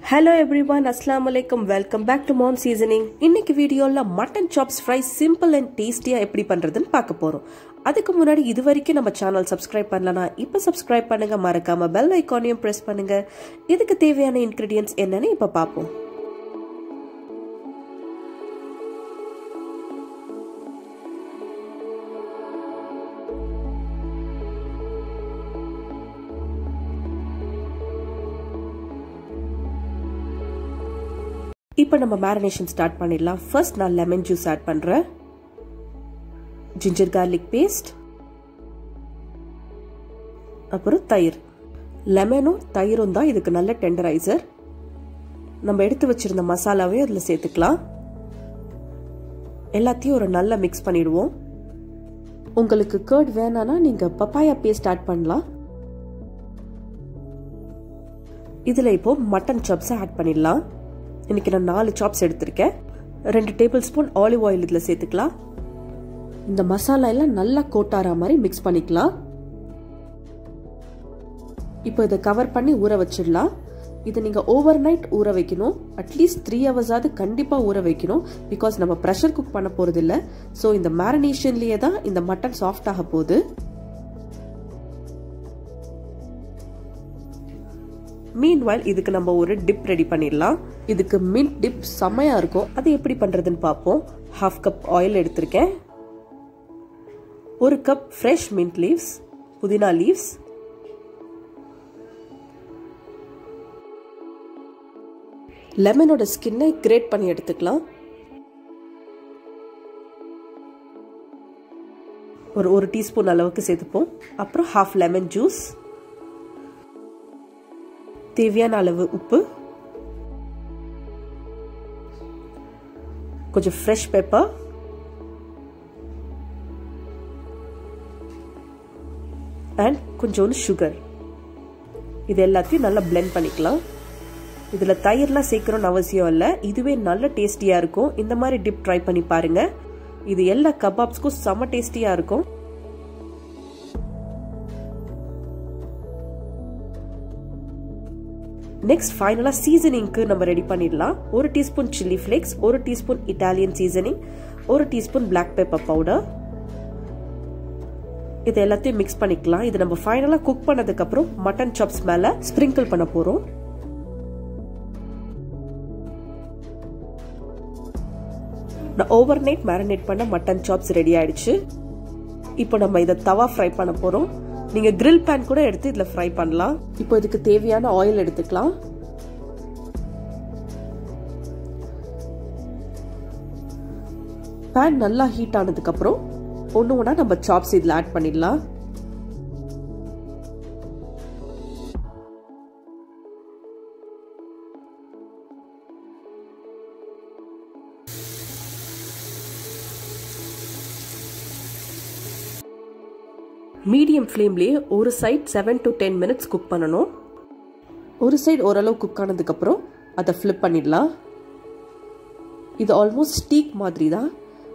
Hello every one அஸ்லாம் வலைக்கம் welcome back to mom seasoning இன்னைக்கு வீடியோவில் mutton chops fry simple and டேஸ்டியாக எப்படி பண்ணுறதுன்னு பார்க்க போகிறோம் அதுக்கு முன்னாடி இது வரைக்கும் நம்ம சேனல் சப்ஸ்கிரைப் பண்ணலனா இப்போ சப்ஸ்கிரைப் பண்ணுங்க மறக்காம பெல் ஐக்கானையும் ப்ரெஸ் பண்ணுங்க இதுக்கு தேவையான இன்க்ரீடியன்ஸ் என்னன்னு இப்போ பார்ப்போம் இப்போ நம்ம மேரினேஷன் ஸ்டார்ட் பண்ணிடலாம் ஃபர்ஸ்ட் நான் லெமன் ஜூஸ் ஆட் பண்ணுறேன் ஜிஞ்சர் கார்லிக் பேஸ்ட் அப்புறம் தயிர் லெமனும் தயிரும் தான் இதுக்கு நல்ல டெண்டரைசர் நம்ம எடுத்து வச்சிருந்த மசாலாவே அதில் சேர்த்துக்கலாம் எல்லாத்தையும் ஒரு நல்ல மிக்ஸ் பண்ணிடுவோம் உங்களுக்கு கேர்ட் வேணானா நீங்கள் பப்பாயா பேஸ்ட் ஆட் பண்ணலாம் இதில் இப்போ மட்டன் சாப்ஸை ஆட் பண்ணிடலாம் இன்னைக்கு நான் நாலு சாப்ஸ் எடுத்திருக்கேன் ரெண்டு டேபிள் ஸ்பூன் ஆலிவ் ஆயில் இதில் சேர்த்துக்கலாம் இந்த மசாலா எல்லாம் நல்லா கோட்டாரா மாதிரி மிக்ஸ் பண்ணிக்கலாம் இப்போ இதை கவர் பண்ணி ஊற வச்சிடலாம் இதை நீங்கள் ஓவர் நைட் ஊற வைக்கணும் அட்லீஸ்ட் த்ரீ ஹவர்ஸாவது கண்டிப்பாக ஊற வைக்கணும் பிகாஸ் நம்ம ப்ரெஷர் குக் பண்ண போகிறது இல்லை ஸோ இந்த மேரினேஷன்லேயே தான் இந்த மட்டன் சாஃப்ட் ஆக போகுது மீன்வால் இதுக்கு நம்ம ஒரு டிப் ரெடி பண்ணிடலாம் இதுக்கு மின்ட் டிப் செம்மையா இருக்கும் அது எப்படி பண்றதுன்னு பார்ப்போம் ஹாஃப் கப் ஆயில் எடுத்திருக்கேன் ஒரு கப் ஃப்ரெஷ் மின்ட் லீவ்ஸ் புதினா லீவ்ஸ் லெமனோட ஸ்கின்னை கிரேட் பண்ணி எடுத்துக்கலாம் ஒரு ஒரு டீஸ்பூன் அளவுக்கு சேர்த்துப்போம் அப்புறம் ஹாஃப் லெமன் ஜூஸ் தேவையான அளவு உப்பு கொஞ்சம் ஃப்ரெஷ் பெப்பர் அண்ட் கொஞ்சோண்டு சுகர் இது எல்லாத்தையும் நல்லா பிளெண்ட் பண்ணிக்கலாம் இதில் தயிர்லாம் சேர்க்கணும்னு அவசியம் இல்லை இதுவே நல்ல டேஸ்டியாக இருக்கும் இந்த மாதிரி டிப் ட்ரை பண்ணி பாருங்க இது எல்லா கபாப்ஸ்க்கும் செம்ம டேஸ்டியாக இருக்கும் நெக்ஸ்ட் ஃபைனலாக சீசனிங்க்கு நம்ம ரெடி பண்ணிடலாம் ஒரு டீஸ்பூன் சில்லி ஃப்ளேக்ஸ் ஒரு டீஸ்பூன் இட்டாலியன் சீசனிங் ஒரு டீஸ்பூன் பிளாக் பெப்பர் பவுடர் இது எல்லாத்தையும் மிக்ஸ் பண்ணிக்கலாம் இது நம்ம ஃபைனலாக குக் பண்ணதுக்கப்புறம் மட்டன் சாப்ஸ் மேலே ஸ்ப்ரிங்கிள் பண்ண போகிறோம் நான் ஓவர் நைட் மேரினேட் பண்ண மட்டன் சாப்ஸ் ரெடி ஆயிடுச்சு இப்போ நம்ம இதை தவா ஃப்ரை பண்ண போகிறோம் நீங்க கிரில் பேன் கூட எடுத்து இதுல ஃப்ரை பண்ணலாம் இப்போ இதுக்கு தேவையான ஆயில் எடுத்துக்கலாம் பேன் நல்லா ஹீட் ஆனதுக்கு அப்புறம் ஒன்று ஒன்றா நம்ம சாப்ஸ் இதில் ஆட் பண்ணிடலாம் மீடியம் ஃப்ளேம்லேயே ஒரு side seven to ten minutes cook பண்ணணும் ஒரு சைடு ஓரளவு குக் ஆனதுக்கப்புறம் அதை ஃப்ளிப் பண்ணிடலாம் இது ஆல்மோஸ்ட் ஸ்டீக் மாதிரி தான்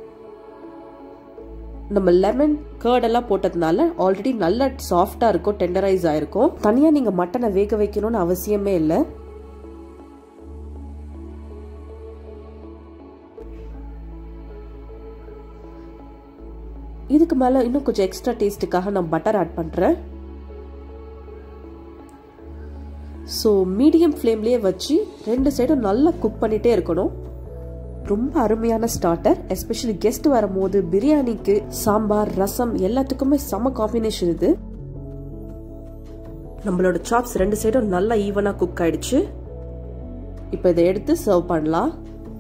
நம்ம லெமன் கேர்டெல்லாம் போட்டதுனால ஆல்ரெடி நல்ல சாஃப்டாக இருக்கும் டெண்டரைஸ் ஆயிருக்கும் தனியாக நீங்கள் மட்டனை வேக வைக்கணும்னு அவசியமே இல்லை இதுக்கு மேலே இன்னும் கொஞ்சம் எக்ஸ்ட்ரா டேஸ்ட்டுக்காக நான் பட்டர் ஆட் பண்ணுறேன் ஸோ மீடியம் ஃப்ளேம்லேயே வச்சு ரெண்டு சைடும் நல்லா குக் பண்ணிகிட்டே இருக்கணும் ரொம்ப அருமையான ஸ்டார்டர் எஸ்பெஷலி கெஸ்ட் வரும்போது பிரியாணிக்கு சாம்பார் ரசம் எல்லாத்துக்குமே செம காம்பினேஷன் இது நம்மளோட சாப்ஸ் ரெண்டு சைடும் நல்லா ஈவனாக குக் ஆயிடுச்சு இப்போ இதை எடுத்து சர்வ் பண்ணலாம்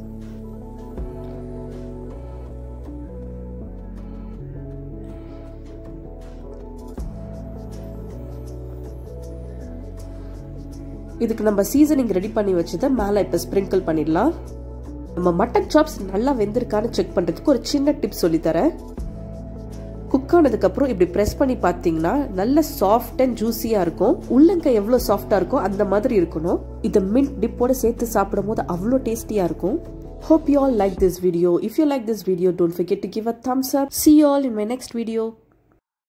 இதுக்கு நம்ம சீசனிங் ரெடி பண்ணி வச்சதை மேலே இப்போ ஸ்ப்ரிங்கிள் பண்ணிடலாம் நம்ம மட்டன் சாப்ஸ் நல்லா வெந்திருக்கான்னு செக் பண்ணுறதுக்கு ஒரு சின்ன டிப் சொல்லித்தரேன் குக் ஆனதுக்கப்புறம் இப்படி ப்ரெஸ் பண்ணி பார்த்தீங்கன்னா நல்ல சாஃப்ட் அண்ட் ஜூஸியாக இருக்கும் உள்ளங்க எவ்வளோ சாஃப்டாக இருக்கோ அந்த மாதிரி இருக்கணும் இதை மின்ட் டிப்போட சேர்த்து சாப்பிடும் போது அவ்வளோ டேஸ்டியாக இருக்கும் Hope you all like this video. If you like this video, don't forget to give a thumbs up. See you all in my next video.